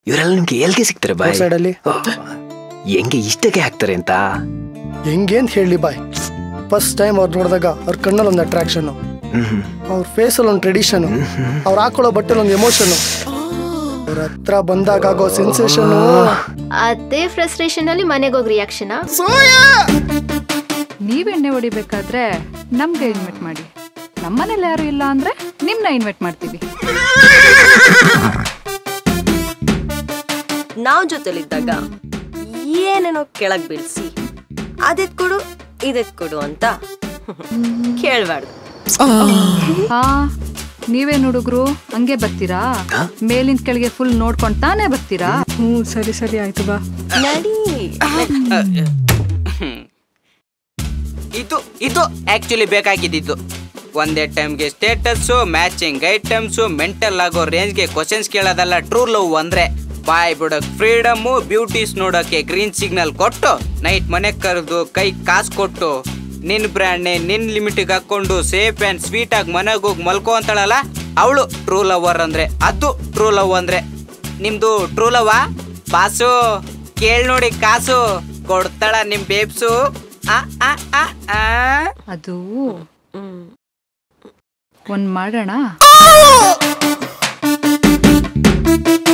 ಇವರೆಲ್ಲ ನಿಮ್ಗೆ ಎಲ್ಗೆ ಸಿಗ್ತಾರೆ ಬಾಯ್ Road side ಅಲ್ಲಿ? ಹೆಂಗೆ ಇಷ್ಟಕ್ಕೆ ಹಾಕ್ತಾರೆ ಅಂತ ಹೆಂಗೆ ಅಂತ ಹೇಳಿ ಬಾಯ್ ಫಸ್ಟ್ ಟೈಮ್ ಅವ್ರು ನೋಡಿದಾಗ ಅವ್ರ ಕಣ್ಣಲ್ಲಿ ಒಂದು ಅಟ್ರಾಕ್ಷನ್ ಹ್ಮ್ ಅವ್ರ ಫೇಸಲ್ಲಿ ಒಂದು ಟ್ರೆಡಿಷನ್ ಅವ್ರು ಹಾಕೊಳ್ಳೋ ಬಟ್ಟೆಲಿ ಒಂದು ಎಮೋಷನ್ ಅವ್ರ ಹತ್ರ ಬಂದಾಗ ಆಗೋ ಸೆನ್ಸೇಷನ್ ಅದೇ ಫ್ರಸ್ಟ್ರೇಷನ್ ಅಲ್ಲಿ ಮನೆಗೆ ಹೋಗಿ ರಿಯಾಕ್ಷನ್ ನೀವ್ ಎಣ್ಣೆ ಹೊಡಿಬೇಕಾದ್ರೆ ನಮ್ಗೆ ಇನ್ವೈಟ್ ಮಾಡಿ ನಮ್ಮನೇಲಿ ಯಾರು ಇಲ್ಲ ಅಂದ್ರೆ ನಿಮ್ನ ಇನ್ವೈಟ್ ಮಾಡ್ತೀವಿ ನಾವ್ ಜೊತೆಲಿದ್ದಾಗ ಏನೇನೋ ಕೆಳಗ್ ಬೀಳ್ಸಿ ಅದೆತ್ ಕೊಡು ಇದೆತ್ ಕೊಡು ಅಂತ ಕೇಳ್ಬಾರ್ದು ಹಾ ನೀವೇನ್ ಹುಡುಗ್ರು ಹಂಗೆ ಬರ್ತೀರಾ ಮೇಲಿಂದ ಕೆಳಗೆ ಫುಲ್ ನೋಡ್ಕೊಂಡ್ ತಾನೇ ಬರ್ತೀರಾ ಹ್ಞೂ ಸರಿ ಸರಿ ಆಯ್ತು ಬಾ ನಡಿ ಇದು ಇದು ಆಕ್ಚುಲಿ ಬೇಕಾಗಿದ್ದಿದ್ದು ಒಂದೇ ಟೈಮ್ಗೆ ಸ್ಟೇಟಸ್ಸು ಮ್ಯಾಚಿಂಗ್ ಐಟಮ್ಸು ಮೆಂಟಲ್ ಆಗೋ ರೇಂಜ್ಗೆ ಕ್ವಶನ್ಸ್ ಕೇಳೋದಲ್ಲ ಟ್ರೂ ಲವ್ ಅಂದ್ರೆ ಬಾಯ್ ಬಿಡಕ್ ಫ್ರೀಡಮ್ಮು ಬ್ಯೂಟೀಸ್ ನೋಡೋಕೆ ಗ್ರೀನ್ ಸಿಗ್ನಲ್ ಕೊಟ್ಟು ನೈಟ್ ಮನೆಗೆ ಕರೆದು ಕೈ ಕಾಸು ಕೊಟ್ಟು ನಿನ್ ಬ್ರ್ಯಾಂಡ್ನೆ ನಿನ್ ಲಿಮಿಟಿಗೆ ಹಾಕೊಂಡು ಸೇಫ್ ಆ್ಯಂಡ್ ಸ್ವೀಟ್ ಆಗಿ ಮನೆಗೆ ಹೋಗಿ ಮಲ್ಕೋ ಅಂತಾಳಲ್ಲ ಅವಳು ಟ್ರೂ ಲವರ್ ಅಂದ್ರೆ ಅದು ಟ್ರೂ ಲವ್ ಅಂದ್ರೆ ನಿಮ್ದು ಟ್ರೂ ಲವಾ ಬಾಸು ಕೇಳ್ ನೋಡಿ ಕಾಸು ಕೊಡ್ತಾಳ ನಿಮ್ ಬೇಬ್ಸು ಆ ಆ ಆ ಆ ಅದು ಒಂದ್ ಮಾಡೋಣ